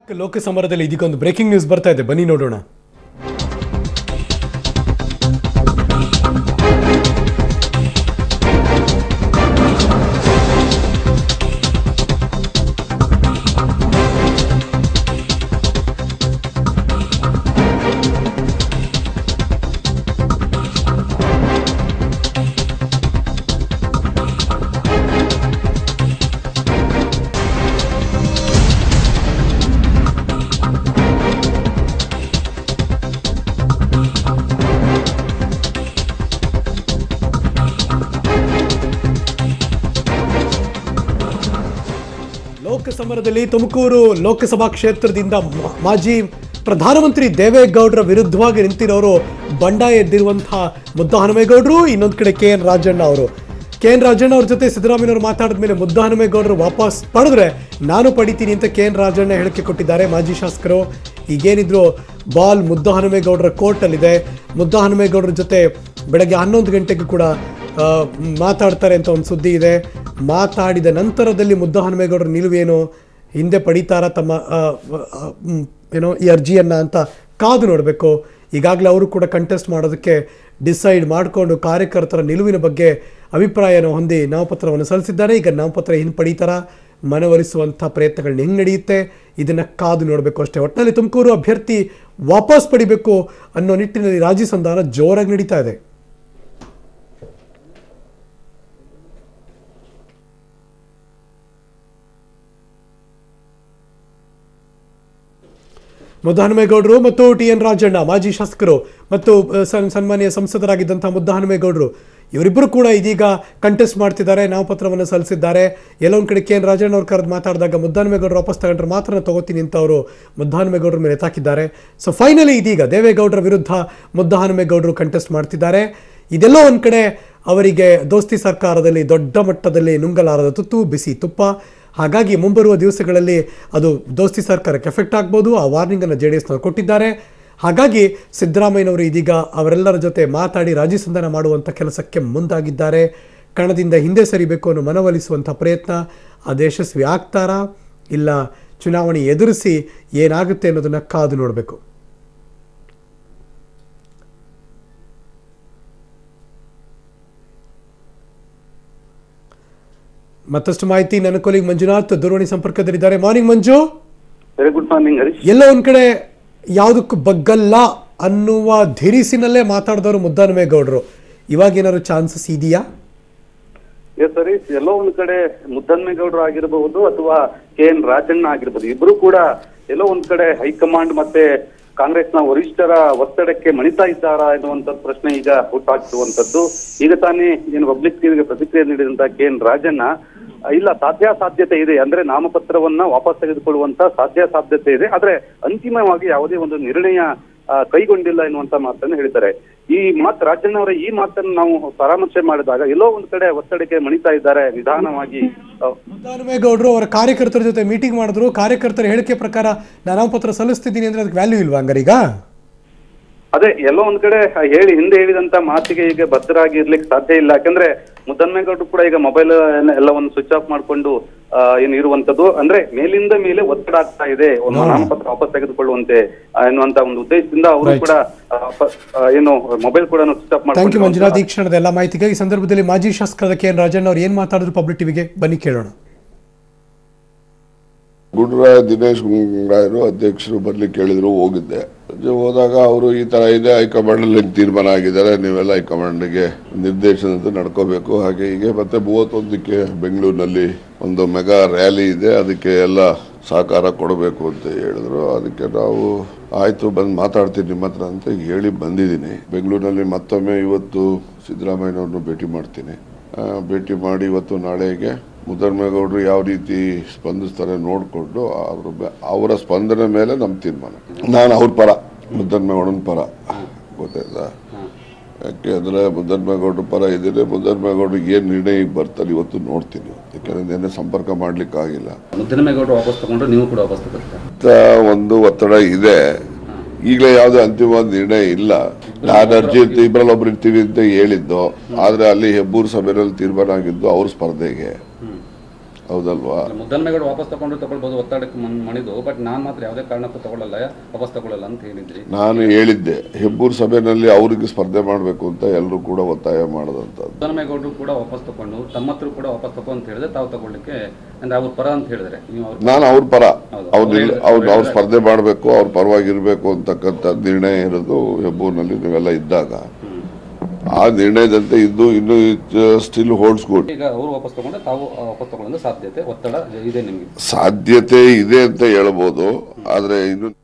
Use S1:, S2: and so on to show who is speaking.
S1: ಲೋಕಸಮರದಲ್ಲಿ ಇದೀಗ ಒಂದು breaking news ಬರ್ತಾ ಇದೆ ಬನ್ನಿ ನೋಡೋಣ ಲೋಕಸಮರದಲ್ಲಿ ತುಮಕೂರು ಲೋಕಸಭಾ ಕ್ಷೇತ್ರದಿಂದ ಮಾ- ಮಾಜಿ ಪ್ರಧಾನಮಂತ್ರಿ ದೇವೇಗೌಡರ ವಿರುದ್ಧವಾಗಿ ನಿಂತಿರೋರು ಬಂಡಾಯ ಎದ್ದಿರುವಂತಹ ಮುದ್ದಹನುಮೇಗೌಡರು ಇನ್ನೊಂದು ಕಡೆ ಕೆ ಎನ್ ರಾಜಣ್ಣ ಅವರು ಕೆ ಎನ್ ರಾಜಣ್ಣ ಅವ್ರ ಜೊತೆ ಸಿದ್ದರಾಮಯ್ಯನವರು ಮಾತಾಡಿದ ಮೇಲೆ ಮುದ್ದಹನುಮೇಗೌಡರು ವಾಪಸ್ ಪಡೆದ್ರೆ ನಾನು ಪಡಿತೀನಿ ಅಂತ ಕೆ ಎನ್ ರಾಜಣ್ಣ ಹೇಳಿಕೆ ಕೊಟ್ಟಿದ್ದಾರೆ ಮಾಜಿ ಶಾಸಕರು ಈಗೇನಿದ್ರು ಬಾಲ್ ಮುದ್ದಹನುಮೇಗೌಡರ ಕೋರ್ಟಲ್ಲಿದೆ ಮುದ್ದಹನುಮೇಗೌಡರ ಜೊತೆ ಬೆಳಗ್ಗೆ ಹನ್ನೊಂದು ಗಂಟೆಗೂ ಕೂಡ ಆ, ಮಾತಾಡ್ತಾರೆ ಅಂತ ಒಂದು ಸುದ್ದಿ ಇದೆ ಮಾತಾಡಿದ ನಂತರದಲ್ಲಿ ಮುದ್ದಹನುಮೇಗೌಡರ ನಿಲುವೇನು ಹಿಂದೆ ಪಡಿತಾರ ತಮ್ಮ ಆ, ಆ, ಮ್, ಏನೋ ಈ ಅರ್ಜಿಯನ್ನ ಅಂತ ಕಾದು ನೋಡಬೇಕು ಈಗಾಗಲೇ ಅವರು ಕೂಡ ಕಂಟೆಸ್ಟ್ ಮಾಡೋದಕ್ಕೆ ಡಿಸೈಡ್ ಮಾಡಿಕೊಂಡು ಕಾರ್ಯಕರ್ತರ ನಿಲುವಿನ ಬಗ್ಗೆ ಅಭಿಪ್ರಾಯನ ಹೊಂದಿ ನಾಮಪತ್ರವನ್ನು ಸಲ್ಲಿಸಿದ್ದಾರೆ ಈಗ ನಾಮಪತ್ರ ಹಿಂಪಡೀತಾರ ಮನವೊಲಿಸುವಂಥ ಪ್ರಯತ್ನಗಳನ್ನ ಹೆಂಗೆ ನಡೆಯುತ್ತೆ ಇದನ್ನ ಕಾದು ನೋಡಬೇಕು ಅಷ್ಟೇ ಒಟ್ಟಿನಲ್ಲಿ ತುಮಕೂರು ಅಭ್ಯರ್ಥಿ ವಾಪಸ್ ಪಡಿಬೇಕು ಅನ್ನೋ ನಿಟ್ಟಿನಲ್ಲಿ ರಾಜಿ ಸಂಧಾನ ಜೋರಾಗಿ ನಡೀತಾ ಇದೆ ಮುದ್ದಹನುಮೇಗೌಡರು ಮತ್ತು ಟಿ ಎನ್ ರಾಜಣ್ಣ ಮಾಜಿ ಶಾಸಕರು ಮತ್ತು ಅ, ಸನ್- ಸನ್ಮಾನ್ಯ ಸಂಸದರಾಗಿದ್ದಂಥ ಮುದ್ದಹನುಮೇಗೌಡರು ಇವರಿಬ್ಬರು ಕೂಡ ಇದೀಗ ಕಂಟೆಸ್ಟ್ ಮಾಡ್ತಿದ್ದಾರೆ ನಾಮಪತ್ರವನ್ನು ಸಲ್ಲಿಸಿದ್ದಾರೆ ಎಲ್ಲೊಂದು ಕಡೆ ಕೆ ಎನ್ ರಾಜಣ್ಣ ಅವ್ರು ಕರೆದು ಮಾತಾಡಿದಾಗ ಮುದ್ದಹನುಮೇಗೌಡರು ವಾಪಸ್ ತಗೊಂಡ್ರೆ ಮಾತ್ರ ನಾನು ತಗೋತೀನಿ ಅಂತ ಅವರು ಮುದ್ದಹನುಮೇಗೌಡರ ಮೇಲೆ ಎತ್ತಾಕಿದ್ದಾರೆ ಸೊ ಫೈನಲಿ ಇದೀಗ ದೇವೇಗೌಡರ ವಿರುದ್ಧ ಮುದ್ದಹನುಮೇಗೌಡರು ಕಂಟೆಸ್ಟ್ ಮಾಡ್ತಿದ್ದಾರೆ ಇದೆಲ್ಲೋ ಒಂದು ಕಡೆ ಅವರಿಗೆ ದೋಸ್ತಿ ಸರ್ಕಾರದಲ್ಲಿ ದೊಡ್ಡ ಮಟ್ಟದಲ್ಲಿ ನುಂಗಲಾರದ ತುತ್ತು ಬಿಸಿ ತುಪ್ಪ ಹಾಗಾಗಿ ಮುಂಬರುವ ದಿವಸಗಳಲ್ಲಿ ಅದು ದೋಸ್ತಿ ಸರ್ಕಾರಕ್ಕೆ ಎಫೆಕ್ಟ್ ಆಗ್ಬೋದು ಆ ವಾರ್ನಿಂಗನ್ನು ಜೆ ಡಿ ಎಸ್ನವರು ಕೊಟ್ಟಿದ್ದಾರೆ ಹಾಗಾಗಿ ಸಿದ್ದರಾಮಯ್ಯನವರು ಇದೀಗ ಅವರೆಲ್ಲರ ಜೊತೆ ಮಾತಾಡಿ ರಾಜಿ ಸಂಧಾನ ಮಾಡುವಂಥ ಕೆಲಸಕ್ಕೆ ಮುಂದಾಗಿದ್ದಾರೆ ಕಣದಿಂದ ಹಿಂದೆ ಸರಿಬೇಕು ಅನ್ನೋ ಮನವೊಲಿಸುವಂಥ ಪ್ರಯತ್ನ ಅದು ಯಶಸ್ವಿ ಆಗ್ತಾರಾ ಇಲ್ಲ ಚುನಾವಣೆ ಎದುರಿಸಿ ಏನಾಗುತ್ತೆ ಅನ್ನೋದನ್ನ ಕಾದು ನೋಡಬೇಕು ಮತ್ತಷ್ಟು ಮಾಹಿತಿ ನನ್ನ ಕೊಲಿಗ್ ಮಂಜುನಾಥ್ ದೂರವಾಣಿ ಸಂಪರ್ಕದಲ್ಲಿದ್ದಾರೆ morning Manju
S2: very good morning Harish
S1: ಎಲ್ಲ ಒಂದ್ ಕಡೆ ಯಾವುದಕ್ಕೂ ಬಗ್ಗಲ್ಲ ಅನ್ನುವ ಧಿರಿಸಿನಲ್ಲೇ ಮಾತಾಡಿದವರು ಮುದ್ದಹನುಮೇಗೌಡರು ಇವಾಗ ಏನಾದ್ರು ಚಾನ್ಸಸ್ ಇದೆಯಾ
S2: ಎಸ್ ಹರೀಶ್ ಎಲ್ಲೋ ಒಂದ್ ಕಡೆ ಮುದ್ದನ್ಮೇಗೌಡರು ಆಗಿರಬಹುದು ಅಥವಾ ಕೆ ಎನ್ ರಾಜಣ್ಣ ಆಗಿರ್ಬೋದು ಇಬ್ರು ಕೂಡ ಎಲ್ಲೋ ಒಂದ್ ಕಡೆ ಹೈಕಮಾಂಡ್ ಮತ್ತೆ ಕಾಂಗ್ರೆಸ್ನ ವರಿಷ್ಠರ ಒತ್ತಡಕ್ಕೆ ಮಣಿತಾ ಇದ್ದಾರಾ ಎನ್ನುವಂತ ಪ್ರಶ್ನೆ ಈಗ ಹುಟ್ಟಾಗ್ತಿರುವಂತದ್ದು ಈಗ ತಾನೇ ಏನು ಪಬ್ಲಿಕ್ ಟಿವಿಗೆ ಪ್ರತಿಕ್ರಿಯೆ ನೀಡಿದಂತ ಕೆ ಎನ್ ರಾಜಣ್ಣ ಆ, ಇಲ್ಲ ಸಾಧ್ಯ ಸಾಧ್ಯತೆ ಇದೆ ಅಂದ್ರೆ ನಾಮಪತ್ರವನ್ನ ವಾಪಸ್ ತೆಗೆದುಕೊಳ್ಳುವಂತ ಸಾಧ್ಯ ಸಾಧ್ಯತೆ ಇದೆ ಆದ್ರೆ ಅಂತಿಮವಾಗಿ ಯಾವುದೇ ಒಂದು ನಿರ್ಣಯ ಆ, ಕೈಗೊಂಡಿಲ್ಲ ಎನ್ನುವಂತ ಮಾತನ್ನು ಹೇಳಿದ್ದಾರೆ ಈ ಮಾತು ರಾಜಣ್ಣ ಅವರ ಈ ಮಾತನ್ನು ನಾವು ಪರಾಮರ್ಶೆ ಮಾಡಿದಾಗ ಎಲ್ಲೋ ಒಂದ್ ಕಡೆ ಒತ್ತಡಕ್ಕೆ ಮಣಿತಾ ಇದ್ದಾರೆ ನಿಧಾನವಾಗಿ ಆ,
S1: ಮುದ್ದಹನುಮೇಗೌಡರು ಅವರ ಕಾರ್ಯಕರ್ತರ ಜೊತೆ ಮೀಟಿಂಗ್ ಮಾಡಿದ್ರು ಕಾರ್ಯಕರ್ತರ ಹೇಳಿಕೆ ಪ್ರಕಾರ ನಾನು ನಾಮಪತ್ರ ಸಲ್ಲಿಸ್ತಿದ್ದೀನಿ ಅಂದ್ರೆ ಅದಕ್ಕೆ ವ್ಯಾಲ್ಯೂ ಇಲ್ವಾ ಹಂಗಾರೀಗ
S2: ಅದೇ ಎಲ್ಲೋ ಒಂದ್ ಕಡೆ ಹೇಳಿ ಹಿಂದೆ ಹೇಳಿದಂತ ಮಾತಿಗೆ ಈಗ ಬದ್ಧರಾಗಿ ಇರ್ಲಿಕ್ಕೆ ಸಾಧ್ಯ ಇಲ್ಲ ಯಾಕಂದ್ರೆ ಮುದ್ದನ್ಮೇಗೌಡರು ಕೂಡ ಈಗ ಮೊಬೈಲ್ ಎಲ್ಲವನ್ನು ಸ್ವಿಚ್ ಆಫ್ ಮಾಡ್ಕೊಂಡು ಆ, ಏನು ಇರುವಂತದ್ದು ಅಂದ್ರೆ ಮೇಲಿಂದ ಮೇಲೆ ಒತ್ತಡ ಆಗ್ತಾ ಇದೆ ಒಂದು ನಾಮಪತ್ರ ವಾಪಸ್ ತೆಗೆದುಕೊಳ್ಳುವಂತೆ ಆ, ಎನ್ನುವಂತ ಒಂದು ಉದ್ದೇಶದಿಂದ ಅವರು
S1: Right.
S2: ಕೂಡ ಆ, ಪ- ಆ, ಏನು ಮೊಬೈಲ್ ಕೂಡ ಸ್ವಿಚ್ ಆಫ್
S1: ಥ್ಯಾಂಕ್ ಯು
S2: ಮಾಡ್ಕೊಂಡು
S1: ಮಂಜುನಾಥ್ ಈ ಕ್ಷಣದ ಎಲ್ಲ ಮಾಹಿತಿಗೆ ಈ ಸಂದರ್ಭದಲ್ಲಿ ಮಾಜಿ ಶಾಸಕರಾದ ಕೆ ಎನ್ ರಾಜಣ್ಣ ಅವ್ರು ಏನ್ ಮಾತಾಡಿದ್ರು ಪಬ್ಲಿಕ್ ಟಿವಿಗೆ ಬನ್ನಿ ಕೇಳೋಣ
S3: ಗುಡ್ರಾಯ ದಿನೇಶ್ ಗುಂಡರಾಯರು ಅಧ್ಯಕ್ಷರು ಬರ್ಲಿಕ್ಕೆ ಕೇಳಿದ್ರು ಹೋಗಿದ್ದೆ ಸಂಜೆ ಹೋದಾಗ ಅವರು ಈ ತರ ಇದೆ ಹೈಕಮಾಂಡ್ ಅಲ್ಲಿ ತೀರ್ಮಾನ ಆಗಿದ್ದಾರೆ ನೀವೆಲ್ಲ ಹೈಕಮಾಂಡ್ಗೆ ನಿರ್ದೇಶನದ ನಡ್ಕೋಬೇಕು ಹಾಗೆ ಹೀಗೆ ಮತ್ತೆ ಮೂವತ್ತೊಂದಕ್ಕೆ ಬೆಂಗಳೂರಿನಲ್ಲಿ ಒಂದು ಮೆಗಾ ರ್ಯಾಲಿ ಇದೆ ಅದಕ್ಕೆ ಎಲ್ಲ ಸಹಕಾರ ಕೊಡಬೇಕು ಅಂತ ಹೇಳಿದ್ರು ಅದಕ್ಕೆ ನಾವು ಆಯ್ತು ಬಂದು ಮಾತಾಡ್ತೀನಿ ನಿಮ್ಮ ಹತ್ರ ಅಂತ ಹೇಳಿ ಬಂದಿದ್ದೀನಿ ಬೆಂಗಳೂರಿನಲ್ಲಿ ಮತ್ತೊಮ್ಮೆ ಇವತ್ತು ಸಿದ್ದರಾಮಯ್ಯನವ್ರನ್ನ ಭೇಟಿ ಮಾಡ್ತೀನಿ ಆ, ಭೇಟಿ ಮಾಡಿ ಇವತ್ತು ನಾಳೆಗೆ ಮುದ್ದನ್ಮೇಗೌಡರು ಯಾವ ರೀತಿ ಸ್ಪಂದಿಸ್ತಾರೆ ನೋಡಿಕೊಂಡು ಅವ್ರ ಬೆ- ಅವರ ಸ್ಪಂದನೆ ಮೇಲೆ ನಮ್ಮ ತೀರ್ಮಾನ ನಾನು ಅವ್ರ ಪರ ಮುದ್ದನ್ಮೇಗೌಡನ ಪರ ಗೊತ್ತಾಯ್ತಾ ಯಾಕೆ ಅಂದರೆ ಮುದ್ದನ್ಮೇಗೌಡರ ಪರ ಇದ್ದೀನಿ ಮುದ್ದನ್ಮೇಗೌಡರಿಗೆ ಏನು ನಿರ್ಣಯ ಬರ್ತಾರೆ ಇವತ್ತು ನೋಡ್ತೀನಿ ಯಾಕೆಂದ್ರೆ ನೆನ್ನೆ ಸಂಪರ್ಕ ಮಾಡ್ಲಿಕ್ಕೆ ಆಗಿಲ್ಲ
S4: ಮುದ್ದನಮೇಗೌಡರು ವಾಪಸ್ ತಗೊಂಡ್ರು ನೀವು ಕೂಡ ವಾಪಸ್ ತಗೋತೀರಾ
S3: ಅಂತ ಒಂದು ಒತ್ತಡ ಇದೆ ಈಗಲೇ ಯಾವುದೇ ಅಂತಿಮವಾದ ನಿರ್ಣಯ ಇಲ್ಲ ನಾನು ಅರ್ಜಿ ಇರ್ತೀವಿ ಇಬ್ಬರಲ್ಲಿ ಒಬ್ರು ಇರ್ತೀವಿ ಅಂತ ಹೇಳಿದ್ದು ಆದ್ರೆ ಅಲ್ಲಿ ಹೆಬ್ಬೂರು ಸಭೆಯಲ್ಲಿ ತೀರ್ಮಾನ ಆಗಿದ್ದು ಅವ್ರ ಸ್ಪರ್ಧೆಗೆ ಹೌದಲ್ವಾ
S4: ಮುದ್ದನ್ಮೇಗೌಡ ವಾಪಸ್ ತಗೊಂಡು ತಗೊಳ್ಬೋದು ಒತ್ತಡಕ್ಕೆ ಮನ್- ಮಣಿದು ಬಟ್ ನಾನು ಮಾತ್ರ ಯಾವುದೇ ಕಾರಣಕ್ಕೂ ತಗೊಳ್ಳಲ್ಲ ವಾಪಸ್ ತಗೊಳ್ಳಲ್ಲ ಅಂತ ಹೇಳಿದ್ರಿ
S3: ನಾನು ಹೇಳಿದ್ದೆ ಹೆಬ್ಬೂರು ಸಭೆಯಲ್ಲಿ ಅವರಿಗೆ ಸ್ಪರ್ಧೆ ಮಾಡಬೇಕು ಅಂತ ಎಲ್ಲರೂ ಕೂಡ ಒತ್ತಾಯ ಮಾಡಿದಂಥದ್ದು
S4: ಮುದ್ದನ್ಮೇಗೌಡರು ಕೂಡ ವಾಪಸ್ ತಗೊಂಡು ತಮ್ಮ ಹತ್ರ ಕೂಡ ವಾಪಸ್ ತಗೋ ಅಂತ ಹೇಳಿದ್ರೆ ತಾವು ತಗೊಳ್ಳಿಕ್ಕೆ ಅಂದ್ರೆ ಅವ್ರ ಪರ ಅಂತ ಹೇಳಿದ್ರೆ ನೀವು ಅವ್ರ
S3: ನಾನು ಅವ್ರ ಪರ
S4: ಹೌದು.
S3: ಅವ್ರು
S4: ಅವ್ರು
S3: ಅವ್ರು ಅವ್ರು
S4: ಹೇಳಿದ್ರೆ-
S3: ಸ್ಪರ್ಧೆ ಮಾಡಬೇಕು ಅವ್ರ ಪರವಾಗಿರ್ಬೇಕು ಅಂತಕ್ಕಂಥ ನಿರ್ಣಯ ಇರೋದು ಹೆಬ್ಬೂರಿನಲ್ಲಿ ನೀವೆಲ್ಲ ಇದ್ದಾಗ ಆ ನಿರ್ಣಯದಂತೆ ಇದ್ದು ಇನ್ನು ಸ್ಟಿಲ್ ಹೋಲ್ಡ್ಸ್ ಗುಡ್
S4: ಈಗ ಅವರು ವಾಪಸ್ ತಗೊಂಡ್ರೆ ತಾವು ಆ, ವಾಪಸ್ ತಗೊಳ್ಳೋ ಸಾಧ್ಯತೆ ಒತ್ತಡ ಇದೆ ನಿಮಗೆ
S3: ಸಾಧ್ಯತೆ ಇದೆ ಅಂತ ಹೇಳ್ಬೋದು ಆದ್ರೆ ಇನ್ನು